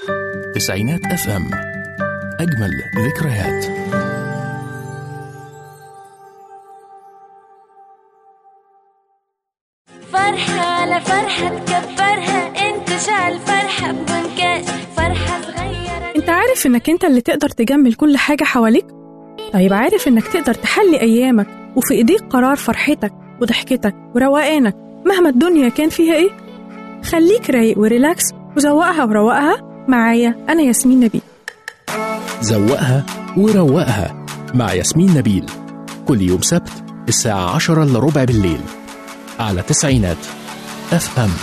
تسعينات اف ام اجمل ذكريات فرحة على فرحة تكبرها انت شعل فرحة بدون كاش فرحة صغيرة انت عارف انك انت اللي تقدر تجمل كل حاجة حواليك؟ طيب عارف انك تقدر تحلي ايامك وفي ايديك قرار فرحتك وضحكتك وروقانك مهما الدنيا كان فيها ايه؟ خليك رايق وريلاكس وزوقها وروقها معايا انا ياسمين نبيل زوقها وروقها مع ياسمين نبيل كل يوم سبت الساعة عشرة إلا ربع بالليل على تسعينات اف ام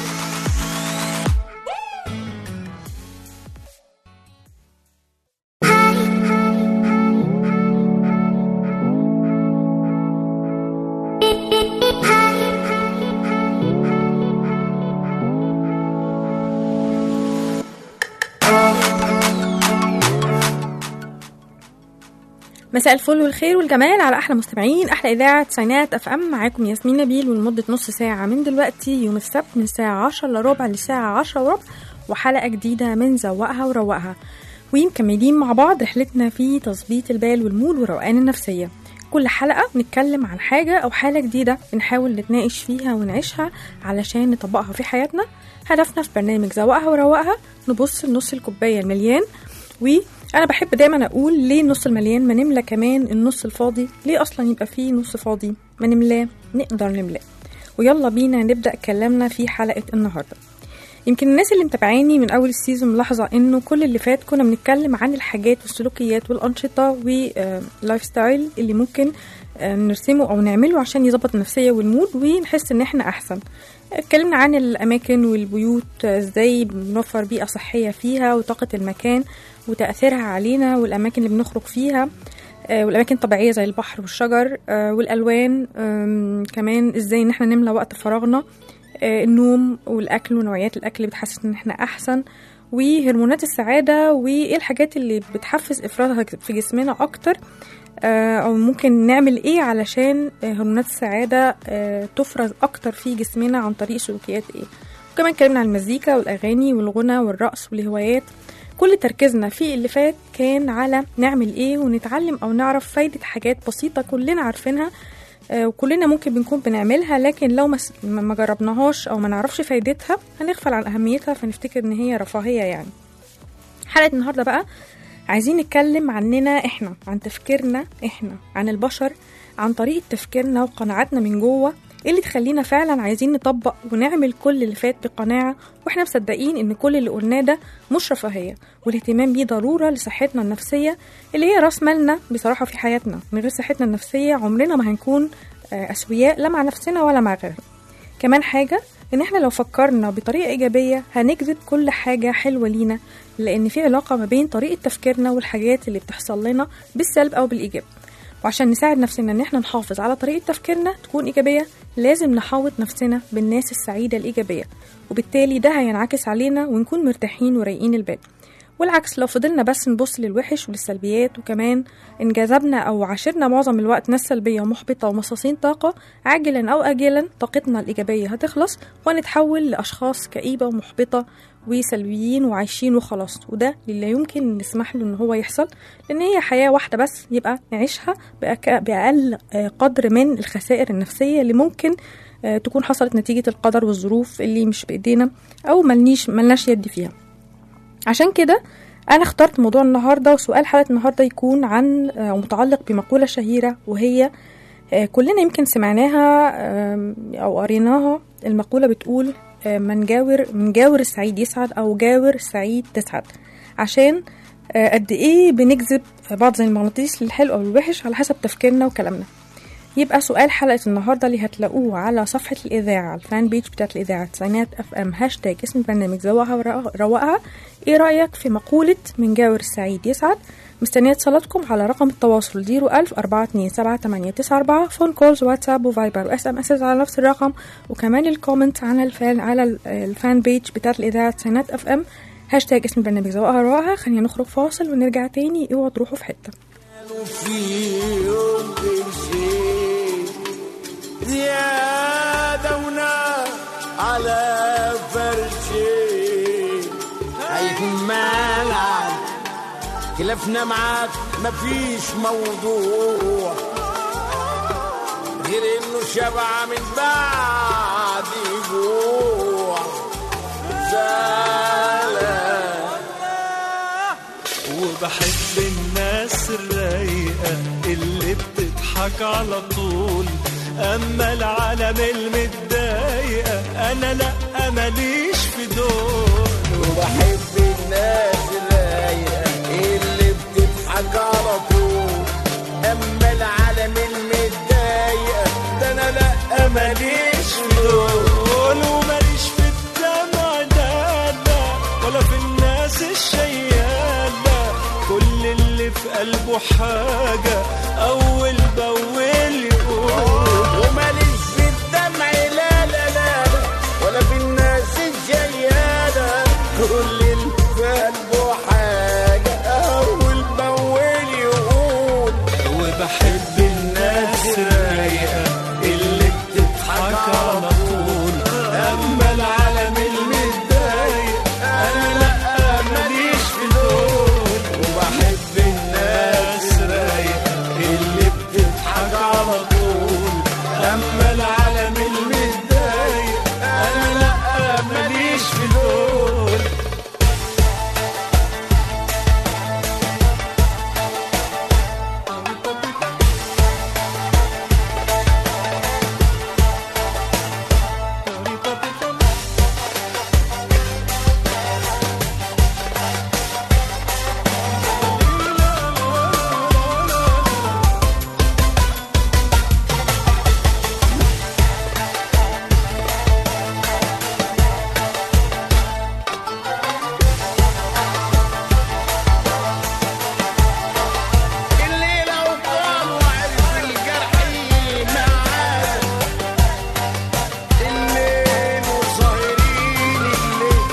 مساء الفل والخير والجمال على احلى مستمعين احلى اذاعه تسعينات اف ام معاكم ياسمين نبيل ولمده نص ساعه من دلوقتي يوم السبت من الساعه 10 الا ربع للساعه 10 وربع وحلقه جديده من زوقها وروقها ومكملين مع بعض رحلتنا في تظبيط البال والمود والروقان النفسيه كل حلقة بنتكلم عن حاجة أو حالة جديدة بنحاول نتناقش فيها ونعيشها علشان نطبقها في حياتنا هدفنا في برنامج زوقها وروقها نبص لنص الكوباية المليان وانا بحب دايما اقول ليه النص المليان ما نملى كمان النص الفاضي ليه اصلا يبقى فيه نص فاضي ما نملاه نقدر نملاه ويلا بينا نبدا كلامنا في حلقه النهارده يمكن الناس اللي متابعاني من اول السيزون ملاحظه انه كل اللي فات كنا بنتكلم عن الحاجات والسلوكيات والانشطه واللايف ستايل اللي ممكن آه، نرسمه او نعمله عشان يظبط النفسيه والمود ونحس ان احنا احسن اتكلمنا عن الاماكن والبيوت آه، ازاي بنوفر بيئه صحيه فيها وطاقه المكان وتاثيرها علينا والاماكن اللي بنخرج فيها آه، والاماكن الطبيعيه زي البحر والشجر آه، والالوان آم، كمان ازاي ان احنا نملى وقت فراغنا آه، النوم والاكل ونوعيات الاكل اللي بتحسس ان احنا احسن وهرمونات السعاده وايه الحاجات اللي بتحفز افرازها في جسمنا اكتر آه، او ممكن نعمل ايه علشان آه، هرمونات السعاده آه، تفرز اكتر في جسمنا عن طريق سلوكيات ايه وكمان اتكلمنا عن المزيكا والاغاني والغنى والرقص والهوايات كل تركيزنا في اللي فات كان على نعمل ايه ونتعلم او نعرف فايدة حاجات بسيطة كلنا عارفينها آه، وكلنا ممكن بنكون بنعملها لكن لو ما س- ما ما جربناهاش او ما نعرفش فايدتها هنغفل عن اهميتها فنفتكر ان هي رفاهية يعني حلقة النهاردة بقى عايزين نتكلم عننا احنا عن تفكيرنا احنا عن البشر عن طريقة تفكيرنا وقناعاتنا من جوه إيه اللي تخلينا فعلا عايزين نطبق ونعمل كل اللي فات بقناعة واحنا مصدقين ان كل اللي قلناه ده مش رفاهية والاهتمام بيه ضرورة لصحتنا النفسية اللي هي راس مالنا بصراحة في حياتنا من غير صحتنا النفسية عمرنا ما هنكون آه، أسوياء لا مع نفسنا ولا مع غيرنا كمان حاجة إن إحنا لو فكرنا بطريقة إيجابية هنجذب كل حاجة حلوة لينا لأن في علاقة ما بين طريقة تفكيرنا والحاجات اللي بتحصل لنا بالسلب أو بالإيجاب وعشان نساعد نفسنا إن إحنا نحافظ على طريقة تفكيرنا تكون إيجابية لازم نحاوط نفسنا بالناس السعيدة الإيجابية وبالتالي ده هينعكس علينا ونكون مرتاحين ورايقين البال والعكس لو فضلنا بس نبص للوحش وللسلبيات وكمان انجذبنا او عاشرنا معظم الوقت ناس سلبيه ومحبطه ومصاصين طاقه عاجلا او اجلا طاقتنا الايجابيه هتخلص وهنتحول لاشخاص كئيبه ومحبطه وسلبيين وعايشين وخلاص وده اللي لا يمكن نسمح له ان هو يحصل لان هي حياه واحده بس يبقى نعيشها بأك- باقل آه، قدر من الخسائر النفسيه اللي ممكن آه، تكون حصلت نتيجه القدر والظروف اللي مش بايدينا او ملنيش ملناش يد فيها عشان كده انا اخترت موضوع النهارده وسؤال حلقه النهارده يكون عن آه، أو متعلق بمقوله شهيره وهي آه، كلنا يمكن سمعناها آم، او قريناها المقوله بتقول آه، من جاور من جاور السعيد يسعد او جاور السعيد تسعد عشان آه، قد ايه بنجذب بعض زي المغناطيس للحلو او الوحش على حسب تفكيرنا وكلامنا يبقى سؤال حلقة النهاردة اللي هتلاقوه على صفحة الإذاعة على الفان بيج بتاعت الإذاعة تسعينات أف أم هاشتاج اسم البرنامج زوقها وروقها إيه رأيك في مقولة من جاور السعيد يسعد مستنية اتصالاتكم على رقم التواصل 01000 427 فون كولز واتساب وفايبر واس ام اس على نفس الرقم وكمان الكومنت على الفان على ال- الفان بيج بتاعت الإذاعة تسعينات أف أم هاشتاج اسم البرنامج زوقها وروقها خلينا نخرج فاصل ونرجع تاني اوعوا تروحوا في حتة في يوم قرشين زيادة ونار على فرشين يتمالع خلافنا معاك مفيش موضوع غير انه شبع من بعد جوع زعلان وبحب الناس الرايقة اللي بتضحك على طول أما العالم المتضايقة أنا لأ ماليش في دول وبحب الناس الرايقة اللي بتضحك على طول اما العالم المتضايقة ده انا لا ماليش في دول دول وماليش في الدمع لا لا ولا في الناس الشيالة كل اللي في قلبه حاجة أول بأول يقول وماليش في الدمع لا لا لا ولا في الناس الجيالة كل اللي في قلبه حاجة أول بأول يقول وبحب الناس الرايقة اللي بتضحك على طول أما العالم المتضايق أنا لأ ماليش في دول وبحب الناس ناس رايقة اللي بتضحك على طول أما العالم المتضايق أنا لأ ماليش في دول اللي لو كان وعرف الجرح معاه الليل وسهرين الليل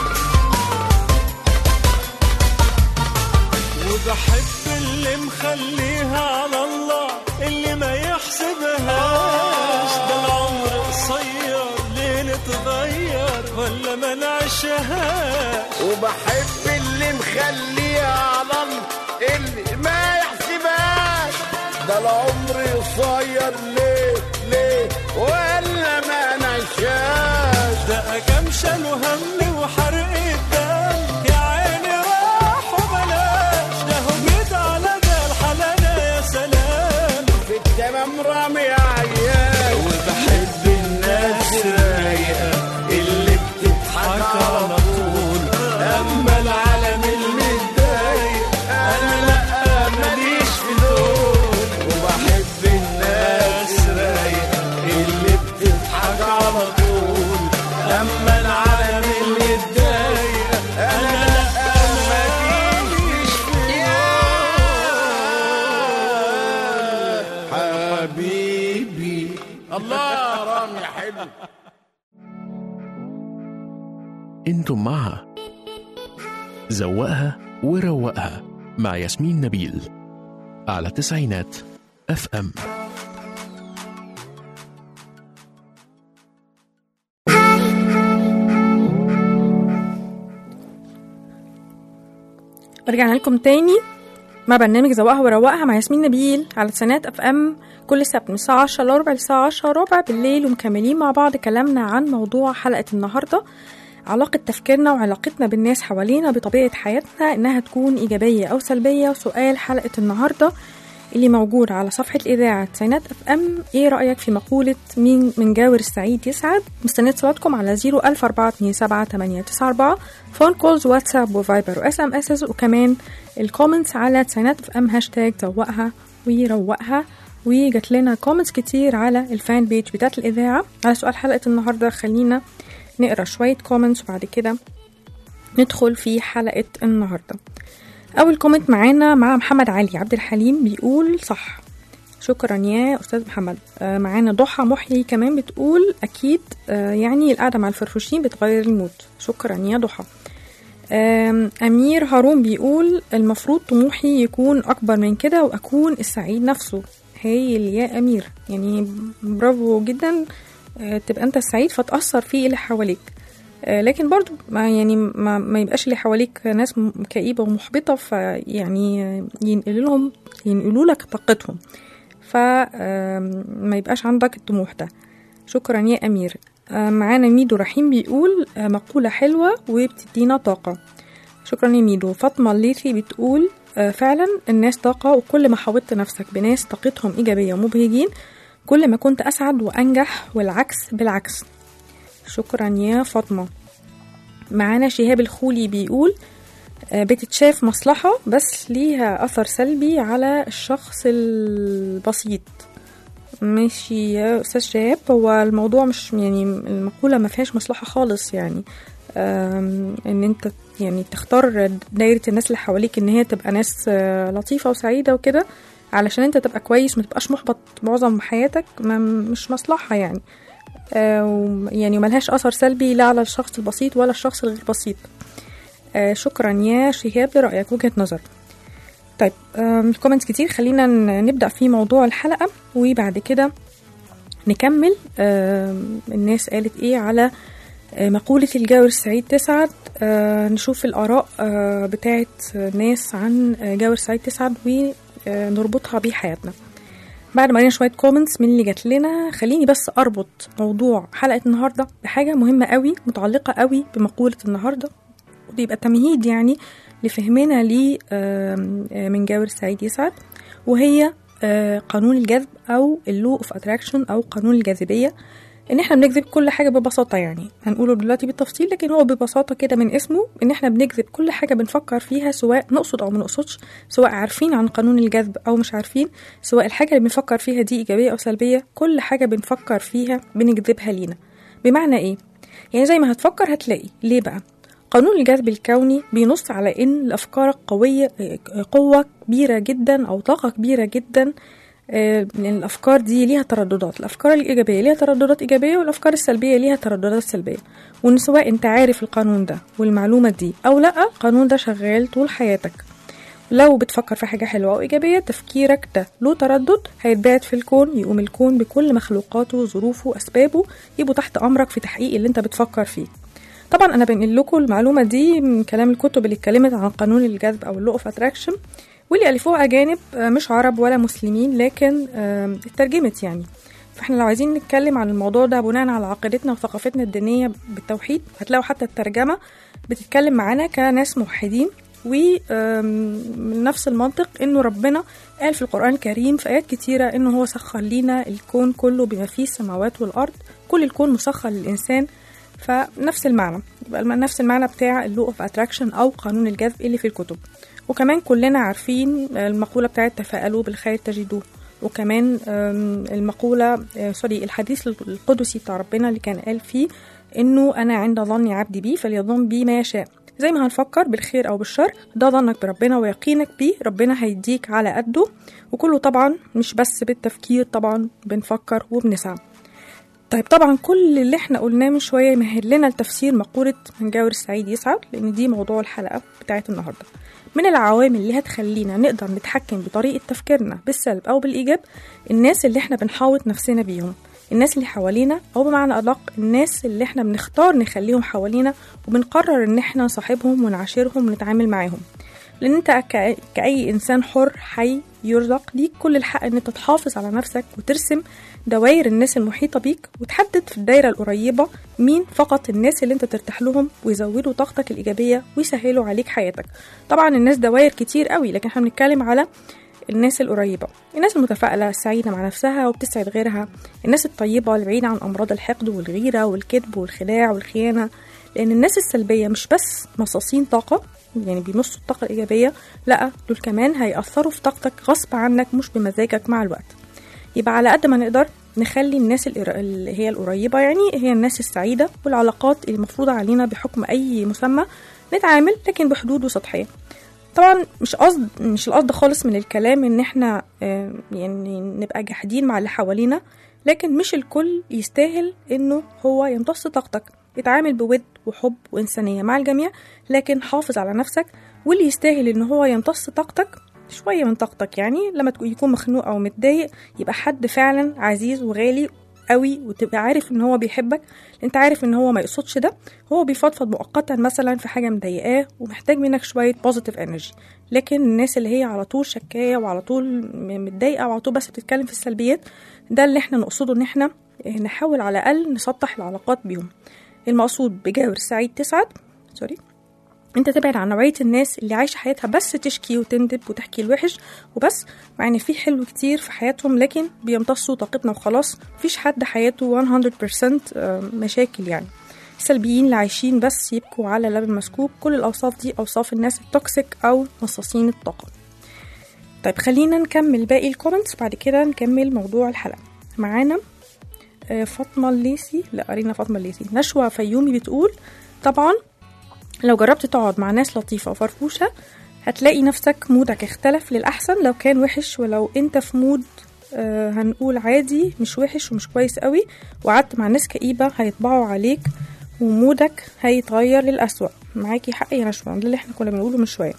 وبحب اللي مخليها على الله اللي ما يحسبهاش ده العمر قصير ليه نتغير ولا ما نعيشهاش وبحب اللي مخليها على الله اللي ما يحسبهاش ده العمر قصير ليه ليه ولا ما نعيشهاش ده كام شالوا هم وحرق الدم يا عيني راح وبلاش ده هجيت على ده الحلالة يا سلام في التمام رامي عيال وبحب الناس الرايقة اللي بتضحك على طول أما العالم المتضايق أنا لأ ماليش في دول وبحب الناس ناس رايقة اللي بتضحك على طول أما العالم المتضايق أنا لأ ماليش في حبيبي الله يا رامي حلو انتم مع زوقها وروقها مع ياسمين نبيل على تسعينات اف ام رجعنا لكم تاني مع برنامج زوقها وروقها مع ياسمين نبيل على سنات اف ام كل سبت من الساعة 10 لربع للساعة 10 ربع بالليل ومكملين مع بعض كلامنا عن موضوع حلقة النهاردة علاقة تفكيرنا وعلاقتنا بالناس حوالينا بطبيعة حياتنا إنها تكون إيجابية أو سلبية وسؤال حلقة النهاردة اللي موجود على صفحة الإذاعة تسعينات اف ام إيه رأيك في مقولة مين من جاور السعيد يسعد مستنية صوتكم على 014278994 فون كولز واتساب وفايبر واس ام اس وكمان الكومنتس على تسعينات اف ام هاشتاج زوقها ويروقها وجات لنا كومنتس كتير على الفان بيج بتاعت الإذاعة على سؤال حلقة النهاردة خلينا نقرا شوية كومنتس وبعد كده ندخل في حلقة النهاردة أول كومنت معانا مع محمد علي عبد الحليم بيقول صح شكرا يا أستاذ محمد آه، معانا ضحى محيي كمان بتقول أكيد آه، يعني القعدة مع الفرفوشين بتغير المود شكرا يا ضحى آم، أمير هارون بيقول المفروض طموحي يكون أكبر من كده وأكون السعيد نفسه هايل يا أمير يعني برافو جدا آه، تبقى أنت السعيد فتأثر في اللي حواليك آه، لكن برضو ما يعني ما, ما يبقاش اللي حواليك ناس م- كئيبة ومحبطة فيعني آه، ينقلوا لهم ينقلوا لك طاقتهم فما يبقاش عندك الطموح ده شكرا يا أمير آه، معانا ميدو رحيم بيقول آه، مقولة حلوة وبتدينا طاقة شكرا يا ميدو فاطمة الليثي بتقول آه، فعلا الناس طاقة وكل ما حاولت نفسك بناس طاقتهم إيجابية ومبهجين كل ما كنت أسعد وأنجح والعكس بالعكس شكرا يا فاطمة معانا شهاب الخولي بيقول آه، بتتشاف مصلحة بس ليها أثر سلبي على الشخص البسيط ماشي يا أستاذ شهاب هو الموضوع مش يعني المقولة ما فيهاش مصلحة خالص يعني آم، ان انت يعني تختار دايرة الناس اللي حواليك ان هي تبقى ناس آه، لطيفة وسعيدة وكده علشان انت تبقى كويس ما تبقاش محبط معظم حياتك ما مش مصلحة يعني آه، وم- يعني ملهاش أثر سلبي لا على الشخص البسيط ولا الشخص الغير بسيط آه، شكرا يا شهاب لرأيك وجهة نظر طيب آم، الكومنتس كتير خلينا ن- نبدأ في موضوع الحلقة وبعد كده نكمل آم، الناس قالت ايه على آه، مقولة الجاور السعيد تسعد آه، نشوف الآراء آه، بتاعت ناس عن آه، جاور السعيد تسعد ونربطها بحياتنا بعد ما قرينا شويه كومنتس من اللي جات لنا خليني بس اربط موضوع حلقه النهارده بحاجه مهمه قوي متعلقه قوي بمقوله النهارده ودي يبقى تمهيد يعني لفهمنا ليه آم، آه، من جابر سعيد يسعد وهي آه، قانون الجذب او اللو اوف اتراكشن او قانون الجاذبيه ان احنا بنجذب كل حاجه ببساطه يعني هنقوله دلوقتي بالتفصيل لكن هو ببساطه كده من اسمه ان احنا بنجذب كل حاجه بنفكر فيها سواء نقصد او ما نقصدش سواء عارفين عن قانون الجذب او مش عارفين سواء الحاجه اللي بنفكر فيها دي ايجابيه او سلبيه كل حاجه بنفكر فيها بنجذبها لينا بمعنى ايه يعني زي ما هتفكر هتلاقي ليه بقى قانون الجذب الكوني بينص على ان الافكار قويه قوه كبيره جدا او طاقه كبيره جدا آه، لان الافكار دي ليها ترددات الافكار الايجابيه ليها ترددات ايجابيه والافكار السلبيه ليها ترددات سلبيه وان سواء انت عارف القانون ده والمعلومه دي او لا القانون ده شغال طول حياتك لو بتفكر في حاجة حلوة أو إيجابية تفكيرك ده له تردد هيتبعت في الكون يقوم الكون بكل مخلوقاته ظروفه أسبابه يبقوا تحت أمرك في تحقيق اللي أنت بتفكر فيه طبعا أنا بنقل لكم المعلومة دي من كلام الكتب اللي اتكلمت عن قانون الجذب أو اللو اوف اتراكشن واللي ألفوها أجانب آه، مش عرب ولا مسلمين لكن آه، اترجمت يعني فاحنا لو عايزين نتكلم عن الموضوع ده بناء على عقيدتنا وثقافتنا الدينية بالتوحيد هتلاقوا حتى الترجمة بتتكلم معانا كناس موحدين ومن نفس المنطق انه ربنا قال في القرآن الكريم في آيات كتيرة انه هو سخر لينا الكون كله بما فيه السماوات والأرض كل الكون مسخر للإنسان فنفس المعنى يبقى الم- نفس المعنى بتاع اللو اوف اتراكشن او قانون الجذب اللي في الكتب وكمان كلنا عارفين المقولة بتاعت تفائلوا بالخير تجدوه وكمان آم، المقولة آه، سوري الحديث القدسي بتاع ربنا اللي كان قال فيه انه انا عند ظن عبدي بي فليظن بي ما يشاء زي ما هنفكر بالخير او بالشر ده ظنك بربنا ويقينك بيه ربنا هيديك على قده وكله طبعا مش بس بالتفكير طبعا بنفكر وبنسعى طيب طبعا كل اللي احنا قلناه من شويه يمهد لنا لتفسير مقوله من جاور السعيد يسعد لان دي موضوع الحلقه بتاعت النهارده من العوامل اللي هتخلينا نقدر نتحكم بطريقه تفكيرنا بالسلب او بالايجاب الناس اللي احنا بنحاوط نفسنا بيهم الناس اللي حوالينا او بمعنى ادق الناس اللي احنا بنختار نخليهم حوالينا وبنقرر ان احنا نصاحبهم ونعاشرهم ونتعامل معاهم لان انت كأ- كأي انسان حر حي يرزق ليك كل الحق ان انت تحافظ على نفسك وترسم دوائر الناس المحيطة بيك وتحدد في الدايرة القريبة مين فقط الناس اللي انت ترتاح لهم ويزودوا طاقتك الإيجابية ويسهلوا عليك حياتك طبعا الناس دوائر كتير قوي لكن احنا بنتكلم على الناس القريبة الناس المتفائلة السعيدة مع نفسها وبتسعد غيرها الناس الطيبة البعيدة عن أمراض الحقد والغيرة والكذب والخداع والخيانة لأن الناس السلبية مش بس مصاصين طاقة يعني بيمصوا الطاقة الإيجابية لا دول كمان هيأثروا في طاقتك غصب عنك مش بمزاجك مع الوقت يبقى على قد ما نقدر نخلي الناس القر- اللي هي القريبة يعني هي الناس السعيدة والعلاقات اللي مفروضة علينا بحكم أي مسمى نتعامل لكن بحدود وسطحية طبعا مش قصد مش القصد خالص من الكلام ان احنا آه، يعني نبقى جاحدين مع اللي حوالينا لكن مش الكل يستاهل انه هو يمتص طاقتك اتعامل بود وحب وانسانيه مع الجميع لكن حافظ على نفسك واللي يستاهل ان هو يمتص طاقتك شويه من طاقتك يعني لما تكون- يكون مخنوق او متضايق يبقى حد فعلا عزيز وغالي قوي وتبقى عارف ان هو بيحبك انت عارف ان هو ما يقصدش ده هو بيفضفض مؤقتا مثلا في حاجه مضايقاه ومحتاج منك شويه بوزيتيف انرجي لكن الناس اللي هي على طول شكايه وعلى طول م- متضايقه وعلى طول بس بتتكلم في السلبيات ده اللي احنا نقصده ان احنا نحاول على الاقل نسطح العلاقات بيهم المقصود بجاور سعيد تسعد سوري انت تبعد عن نوعيه الناس اللي عايشه حياتها بس تشكي وتندب وتحكي الوحش وبس مع ان في حلو كتير في حياتهم لكن بيمتصوا طاقتنا وخلاص مفيش حد حياته 100% آه، مشاكل يعني السلبيين اللي عايشين بس يبكوا على لبن مسكوب كل الاوصاف دي اوصاف الناس التوكسيك او مصاصين الطاقه طيب خلينا نكمل باقي الكومنتس بعد كده نكمل موضوع الحلقه معانا آه، فاطمه الليسي لا قرينا فاطمه الليسي نشوى فيومي بتقول طبعا لو جربت تقعد مع ناس لطيفة وفرفوشة هتلاقي نفسك مودك اختلف للأحسن لو كان وحش ولو انت في مود آه هنقول عادي مش وحش ومش كويس قوي وقعدت مع ناس كئيبة هيطبعوا عليك ومودك هيتغير للأسوأ معاكي حق يا نشوى ده اللي احنا كنا بنقوله من شوية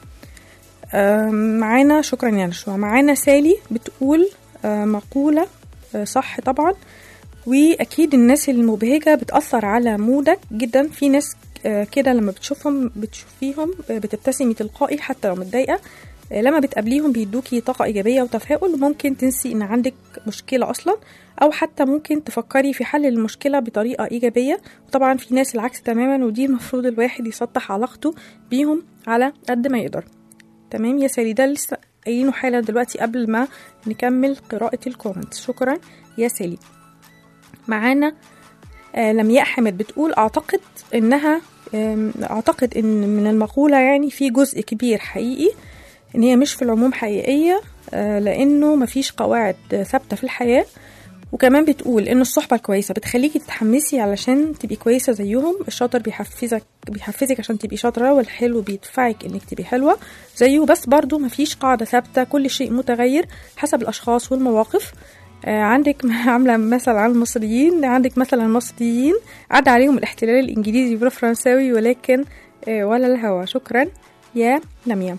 آم، معانا شكرا يا نشوى معانا سالي بتقول آه، مقولة آه، صح طبعا واكيد الناس المبهجه بتاثر على مودك جدا في ناس آه، كده لما بتشوفهم بتشوفيهم آه، بتبتسمي تلقائي حتى لو متضايقه آه، لما بتقابليهم بيدوكي طاقه ايجابيه وتفاؤل ممكن تنسي ان عندك مشكله اصلا او حتى ممكن تفكري في حل المشكله بطريقه ايجابيه وطبعا في ناس العكس تماما ودي المفروض الواحد يسطح علاقته بيهم على قد ما يقدر تمام يا سالي ده لسه قايلينه حالا دلوقتي قبل ما نكمل قراءة الكومنتس شكرا يا سالي معانا آه لمياء حامد بتقول اعتقد انها آم، اعتقد ان من المقولة يعني في جزء كبير حقيقي ان هي مش في العموم حقيقية آه لانه مفيش قواعد آه، ثابتة في الحياة وكمان بتقول ان الصحبة الكويسة بتخليكي تتحمسي علشان تبقي كويسة زيهم الشاطر بيحفزك بيحفزك عشان تبقي شاطرة والحلو بيدفعك انك تبقي حلوة زيه بس برضو مفيش قاعدة ثابتة كل شيء متغير حسب الاشخاص والمواقف آه، عندك عاملة مثل على المصريين عندك مثلا المصريين عدى عليهم الاحتلال الإنجليزي والفرنساوي ولكن آه، ولا الهوى شكرا يا لميا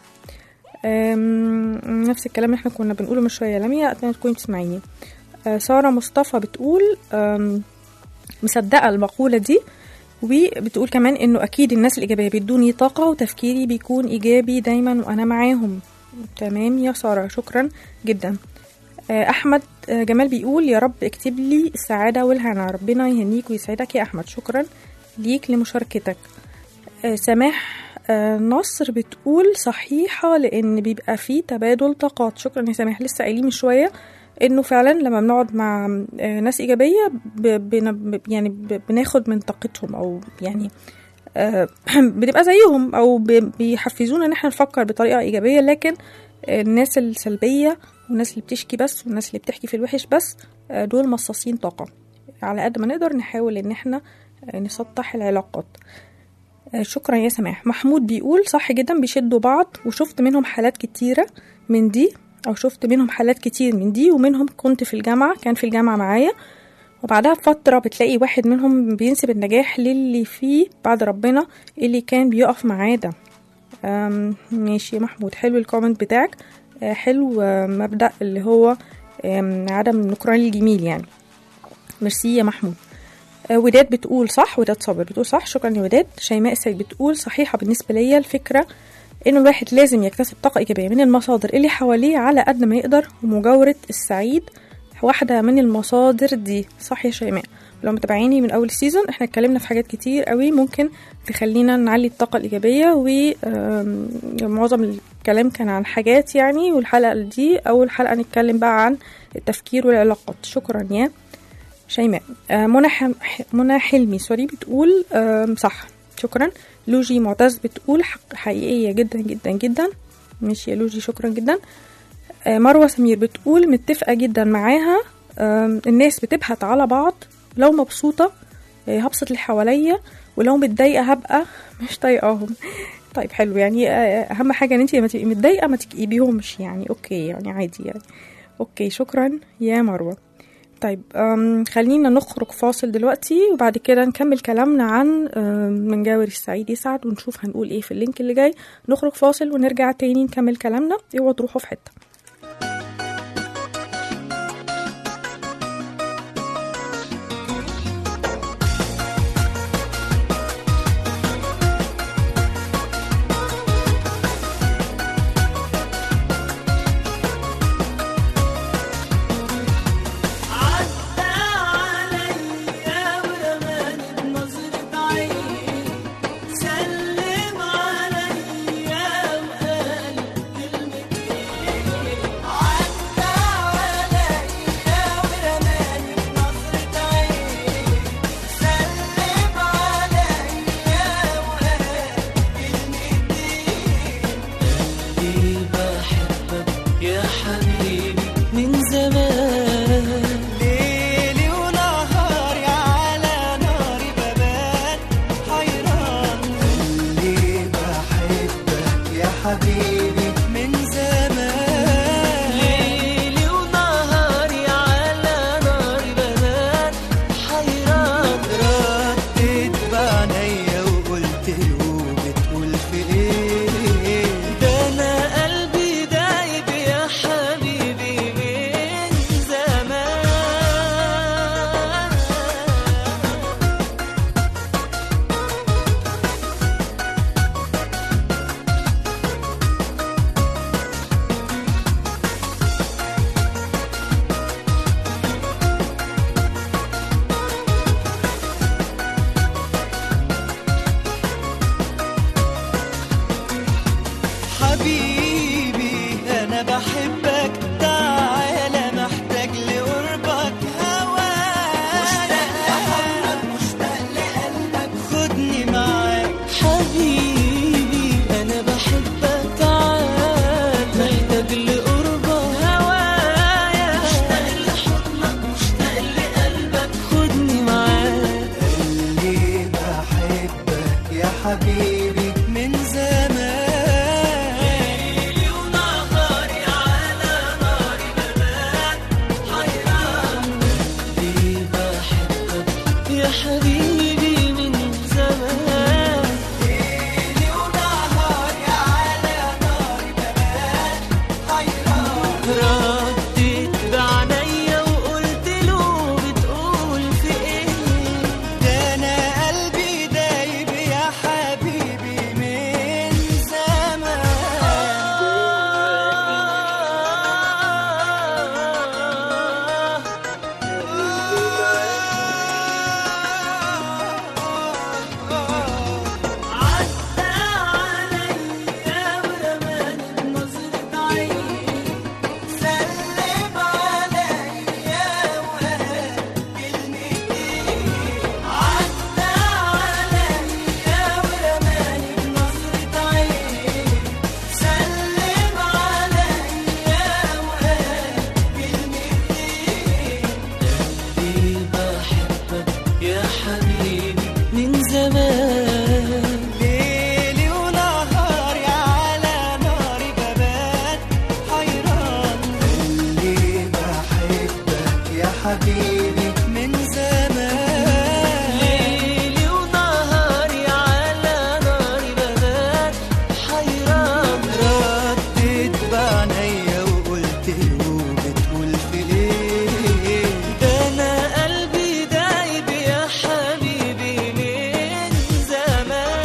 آم، نفس الكلام اللي احنا كنا بنقوله من شوية يا لميا أتمنى تكوني تسمعيني آه، سارة مصطفى بتقول آم، مصدقة المقولة دي وبتقول كمان انه اكيد الناس الايجابيه بيدوني طاقه وتفكيري بيكون ايجابي دايما وانا معاهم تمام يا ساره شكرا جدا آه، احمد آه، جمال بيقول يا رب اكتب لي السعاده والهنا ربنا يهنيك ويسعدك يا احمد شكرا ليك لمشاركتك آه، سماح آه، نصر بتقول صحيحة لأن بيبقى فيه تبادل طاقات شكرا يا سماح لسه قايلين من شوية انه فعلا لما بنقعد مع آه، ناس ايجابيه ب- بن- ب- يعني ب- بناخد من طاقتهم او يعني آه، بنبقى زيهم او ب- بيحفزونا ان احنا نفكر بطريقه ايجابيه لكن آه، الناس السلبيه والناس اللي بتشكي بس والناس اللي بتحكي في الوحش بس آه، دول مصاصين طاقه على قد ما نقدر نحاول ان احنا آه، نسطح العلاقات آه، شكرا يا سماح محمود بيقول صح جدا بيشدوا بعض وشفت منهم حالات كتيرة من دي أو شفت منهم حالات كتير من دي ومنهم كنت في الجامعة كان في الجامعة معايا وبعدها بفترة بتلاقي واحد منهم بينسب النجاح للي فيه بعد ربنا اللي كان بيقف معاه ده أم، ماشي يا محمود حلو الكومنت بتاعك آه، حلو آه، مبدأ اللي هو آم، عدم نكران الجميل يعني ميرسي يا محمود آه، وداد بتقول صح وداد صابر بتقول صح شكرا يا وداد شيماء السيد بتقول صحيحة بالنسبة ليا الفكرة انه الواحد لازم يكتسب طاقة ايجابية من المصادر اللي حواليه على قد ما يقدر ومجاورة السعيد واحدة من المصادر دي صح يا شيماء لو متابعيني من اول السيزون احنا اتكلمنا في حاجات كتير قوي ممكن تخلينا نعلي الطاقة الإيجابية ومعظم الكلام كان عن حاجات يعني والحلقة دي أول حلقة نتكلم بقى عن التفكير والعلاقات شكرا يا شيماء آه، منى حم- ح- منى حلمي سوري بتقول آم، صح شكرا لوجي معتز بتقول حق حقيقية جدا جدا جدا ماشي يا لوجي شكرا جدا آه، مروة سمير بتقول متفقة جدا معاها آم، الناس بتبهت على بعض لو مبسوطة آه، هبسط اللي حواليا ولو متضايقة هبقى مش طايقاهم طيب حلو يعني آه، اهم حاجة ان انت لما تبقي متضايقة ما تكئبيهمش يعني اوكي يعني عادي يعني اوكي شكرا يا مروة طيب أم، خلينا نخرج فاصل دلوقتي وبعد كده نكمل كلامنا عن أم، من جاور السعيد يسعد ونشوف هنقول ايه في اللينك اللي جاي نخرج فاصل ونرجع تاني نكمل كلامنا اوعوا تروحوا في حته حبيبي من زمان ليلي ونهاري على نار بنات حيران رديت بعينيا وقلت له بتقول في ايه ده انا قلبي دايب يا حبيبي من زمان حبيبي انا بحبك تعالى محتاج لقربك هواك مشتاق لقلبك خدني معاك حبيبي انا بحبك تعال محتاج لقربك هوايا مشتاق لحضنك مشتاق لقلبك خدني معاك اللي بحبك يا حبيبي من زمان ليلي ونهاري على نار بنات حيران اللي بحبك يا حبيبي من زمان ليلي ونهاري على نار بنات حيران رديت بعينيا وقلت له بتقول في ايه ده انا قلبي دايب يا حبيبي من زمان عدى عليا ورماني بنظرة عين سلم عليا وهات كلمتين عدى عليا ورماني بنظرة عين سلم عليا وهات كلمتين اللي بحبك يا حبيبي من زمان ليلي ونهاري على نار بابات حيران اللي بحبك يا حبيبي من زمان ليلي ونهاري على نار بنات حيران رديت بعينيا وقلت له بتقول في ايه ده انا قلبي دايب يا حبيبي من زمان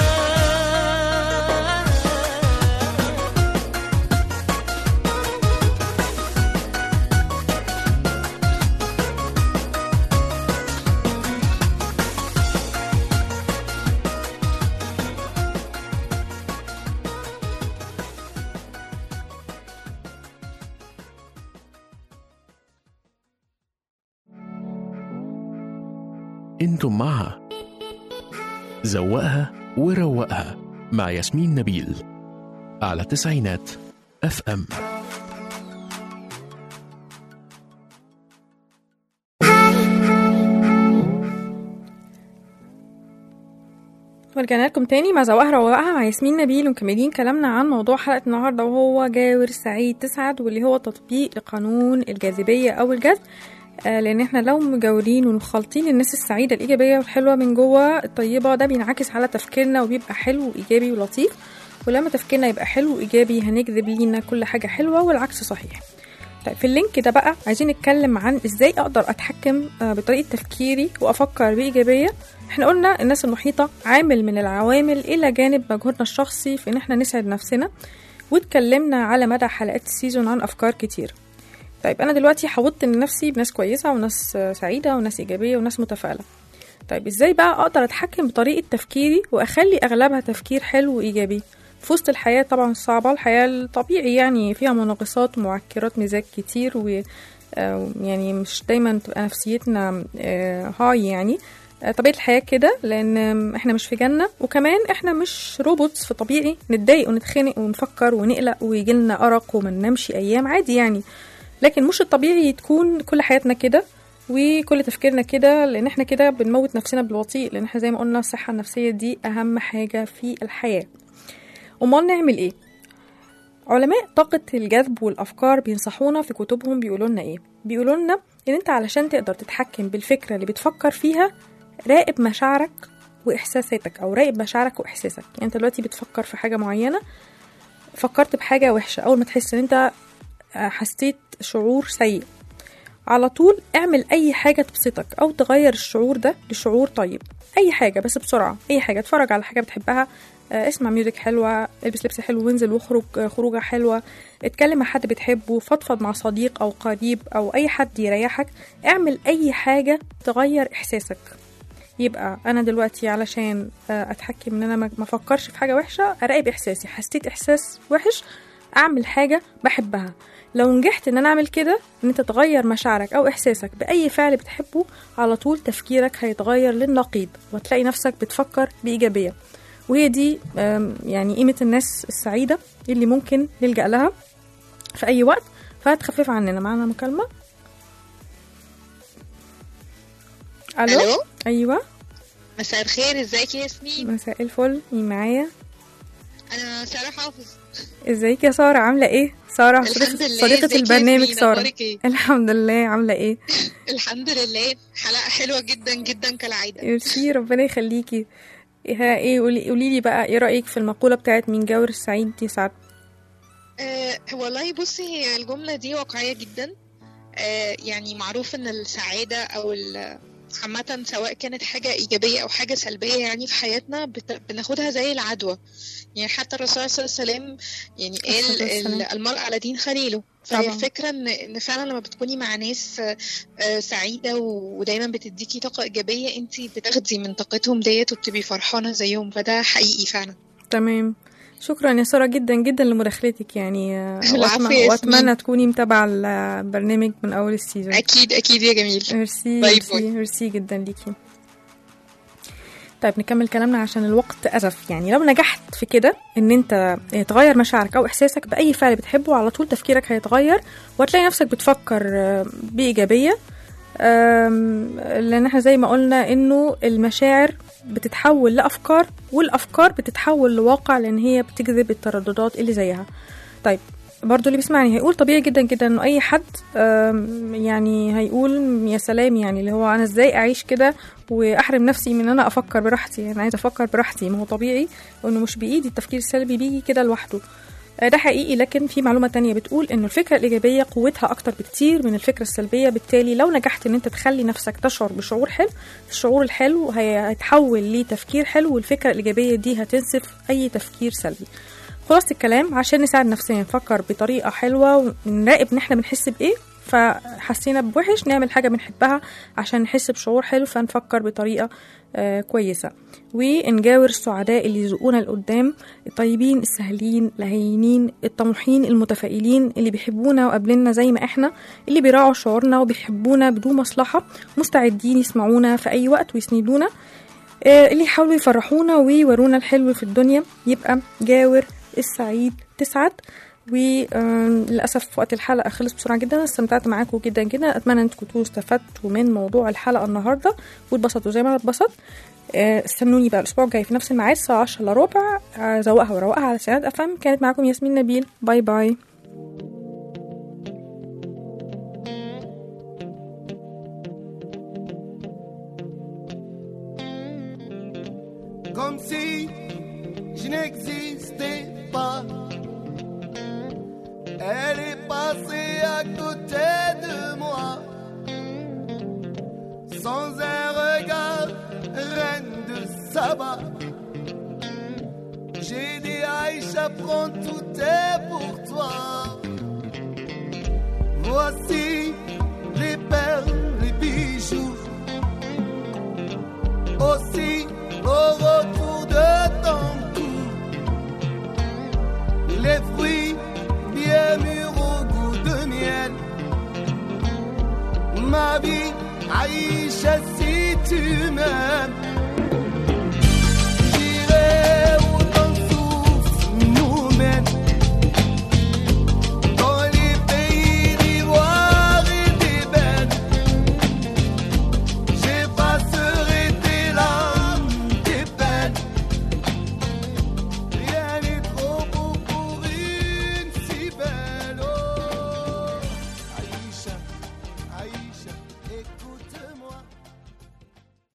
انتم مع زوقها وروقها مع ياسمين نبيل على تسعينات اف ام ورجعنا لكم تاني مع زواهر ووقها مع ياسمين نبيل ومكملين كلامنا عن موضوع حلقة النهاردة وهو جاور سعيد تسعد واللي هو تطبيق لقانون الجاذبية أو الجذب آه لأن احنا لو مجاورين ومخلطين الناس السعيدة الإيجابية والحلوة من جوه الطيبة ده بينعكس على تفكيرنا وبيبقى حلو وإيجابي ولطيف ولما تفكيرنا يبقى حلو وإيجابي هنجذب لينا كل حاجة حلوة والعكس صحيح طيب في اللينك ده بقى عايزين نتكلم عن ازاي اقدر اتحكم آه، بطريقه تفكيري وافكر بايجابيه احنا قلنا الناس المحيطه عامل من العوامل الى جانب مجهودنا الشخصي في ان احنا نسعد نفسنا واتكلمنا على مدى حلقات السيزون عن افكار كتير طيب انا دلوقتي حوطت نفسي بناس كويسه وناس آه، سعيده وناس ايجابيه وناس متفائله طيب ازاي بقى اقدر اتحكم بطريقه تفكيري واخلي اغلبها تفكير حلو وايجابي في وسط الحياة طبعا صعبة الحياة الطبيعي يعني فيها منغصات ومعكرات مزاج كتير و آه، يعني مش دايما تبقى نفسيتنا آه، هاي يعني آه، طبيعة الحياة كده لأن آم، احنا مش في جنة وكمان احنا مش روبوتس فطبيعي نتضايق ونتخنق ونفكر ونقلق ويجيلنا أرق وما ننامش أيام عادي يعني لكن مش الطبيعي تكون كل حياتنا كده وكل تفكيرنا كده لان احنا كده بنموت نفسنا بالبطيء لان احنا زي ما قلنا الصحة النفسية دي اهم حاجة في الحياة امال نعمل ايه علماء طاقة الجذب والأفكار بينصحونا في كتبهم بيقولوا لنا إيه؟ بيقولوا لنا إن أنت علشان تقدر تتحكم بالفكرة اللي بتفكر فيها راقب مشاعرك وإحساساتك أو راقب مشاعرك وإحساسك يعني أنت دلوقتي بتفكر في حاجة معينة فكرت بحاجة وحشة أول ما تحس إن أنت آه، حسيت شعور سيء على طول اعمل أي حاجة تبسطك أو تغير الشعور ده لشعور طيب أي حاجة بس بسرعة أي حاجة اتفرج على حاجة بتحبها آه، اسمع ميوزك حلوة البس لبس حلو وانزل واخرج آه، خروجة حلوة اتكلم مع حد بتحبه فضفض مع صديق أو قريب أو أي حد يريحك اعمل أي حاجة تغير إحساسك يبقى انا دلوقتي علشان آه، اتحكم ان انا ما ما افكرش في حاجه وحشه اراقب احساسي حسيت احساس وحش اعمل حاجه بحبها لو نجحت ان انا اعمل كده ان انت تغير مشاعرك او احساسك باي فعل بتحبه على طول تفكيرك هيتغير للنقيض وتلاقي نفسك بتفكر بايجابيه وهي دي آم، يعني قيمه الناس السعيده اللي ممكن نلجا لها في اي وقت فهتخفف عننا معانا مكالمه الو, ألو؟ ايوه مساء الخير ازيك يا ياسمين مساء الفل مين معايا انا ساره حافظ ازيك يا ساره عامله ايه ساره الحمد صديقه لله، صديقه ازيك يا البرنامج ياسمين؟ ساره أخبارك ايه؟ الحمد لله عامله ايه الحمد لله حلقه حلوه جدا جدا كالعاده ميرسي ربنا يخليكي ها ايه قولي قولي لي بقى ايه رايك في المقوله بتاعت من جاور السعيد يسعد أه والله بصي هي الجمله دي واقعيه جدا أه يعني معروف ان السعاده او ال- عامة سواء كانت حاجة إيجابية أو حاجة سلبية يعني في حياتنا بت... بناخدها زي العدوى يعني حتى الرسول صلى الله عليه وسلم يعني قال الصلاة والسلام. ال- المرء على دين خليله فهي طبعا. الفكرة إن إن فعلا لما بتكوني مع ناس آه، آه، سعيدة و- ودايما بتديكي طاقة إيجابية أنت بتاخدي من طاقتهم ديت وبتبقي فرحانة زيهم فده حقيقي فعلا تمام شكرا يا ساره جدا جدا لمداخلتك يعني آه، العفو وأتم- يا ياسمين. واتمنى تكوني متابعه البرنامج من اول السيزون أكيد أكيد يا جميل ميرسي باي ميرسي باي. ميرسي جدا ليكي طيب نكمل كلامنا عشان الوقت أزف يعني لو نجحت في كده ان انت تغير مشاعرك او احساسك باي فعل بتحبه على طول تفكيرك هيتغير وهتلاقي نفسك بتفكر آه، بايجابيه آم، لان احنا زي ما قلنا انه المشاعر بتتحول لافكار والافكار بتتحول لواقع لان هي بتجذب الترددات اللي زيها طيب برضو اللي بيسمعني هيقول طبيعي جدا جدا انه اي حد آم، يعني هيقول يا سلام يعني اللي هو انا ازاي اعيش كده واحرم نفسي من ان انا افكر براحتي انا عايزه افكر براحتي ما هو طبيعي وانه مش بايدي التفكير السلبي بيجي كده لوحده آه، ده حقيقي لكن في معلومة تانية بتقول إنه الفكرة الإيجابية قوتها أكتر بكتير من الفكرة السلبية بالتالي لو نجحت إن أنت تخلي نفسك تشعر بشعور حلو الشعور الحلو هي- هيتحول لتفكير حلو والفكرة الإيجابية دي هتنسف أي تفكير سلبي خلاصة الكلام عشان نساعد نفسنا نفكر بطريقة حلوة ونراقب إن إحنا بنحس بإيه فحسينا بوحش نعمل حاجة بنحبها عشان نحس بشعور حلو فنفكر بطريقة آه كويسة ونجاور السعداء اللي يزقونا لقدام الطيبين السهلين الهينين الطموحين المتفائلين اللي بيحبونا وقابلنا زي ما احنا اللي بيراعوا شعورنا وبيحبونا بدون مصلحة مستعدين يسمعونا في أي وقت ويسندونا آه، اللي يحاولوا يفرحونا ويورونا الحلو في الدنيا يبقى جاور السعيد تسعد وللأسف وقت الحلقة خلص بسرعة جدا استمتعت معاكم جدا جدا أتمنى أن تكونوا استفدتوا من موضوع الحلقة النهاردة واتبسطوا زي ما أنا اتبسطت آه، استنوني بقى الأسبوع الجاي في نفس الميعاد الساعة 10 إلا ربع آه، زوقها وروقها على سناد أفهم كانت معاكم ياسمين نبيل باي باي comme si je n'existais pas. Elle est passée à côté de moi, sans un regard, reine de Saba. J'ai dit Aïcha, prends tout est pour toi. Voici les perles, les bijoux aussi au retour de ton cou. Les fruits bien mûrs au goût de miel. Ma vie, Aïcha, si tu m'aimes,